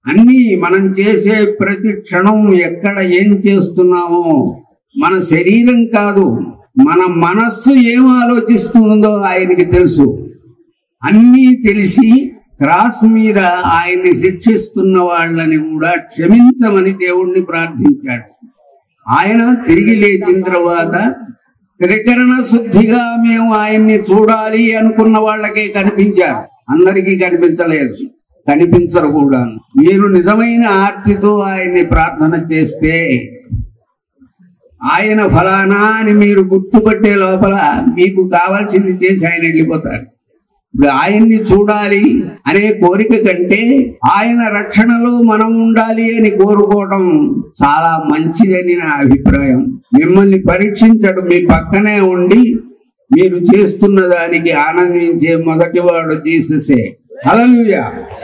అన్నీ మనం చేసే ప్రతి క్షణం ఎక్కడ ఏం చేస్తున్నామో మన శరీరం కాదు మన మనస్సు ఏం ఆలోచిస్తుందో ఆయనకి తెలుసు అన్నీ తెలిసి క్రాస్ మీద ఆయన్ని శిక్షిస్తున్న వాళ్ళని కూడా క్షమించమని దేవుణ్ణి ప్రార్థించాడు ఆయన తిరిగి లేచిన తర్వాత త్రికరణ శుద్ధిగా మేము ఆయన్ని చూడాలి అనుకున్న వాళ్ళకే కనిపించారు అందరికీ కనిపించలేదు కనిపించరు కూడా మీరు నిజమైన ఆర్తితో ఆయన్ని ప్రార్థన చేస్తే ఆయన ఫలానా అని మీరు గుర్తుపట్టే లోపల మీకు కావాల్సింది చేసి ఆయన వెళ్ళిపోతారు ఇప్పుడు ఆయన్ని చూడాలి అనే కోరిక కంటే ఆయన రక్షణలో మనం ఉండాలి అని కోరుకోవడం చాలా మంచిదని నా అభిప్రాయం మిమ్మల్ని పరీక్షించడు మీ పక్కనే ఉండి మీరు చేస్తున్న దానికి ఆనందించే మొదటివాడు జీససే హల్లెలూయా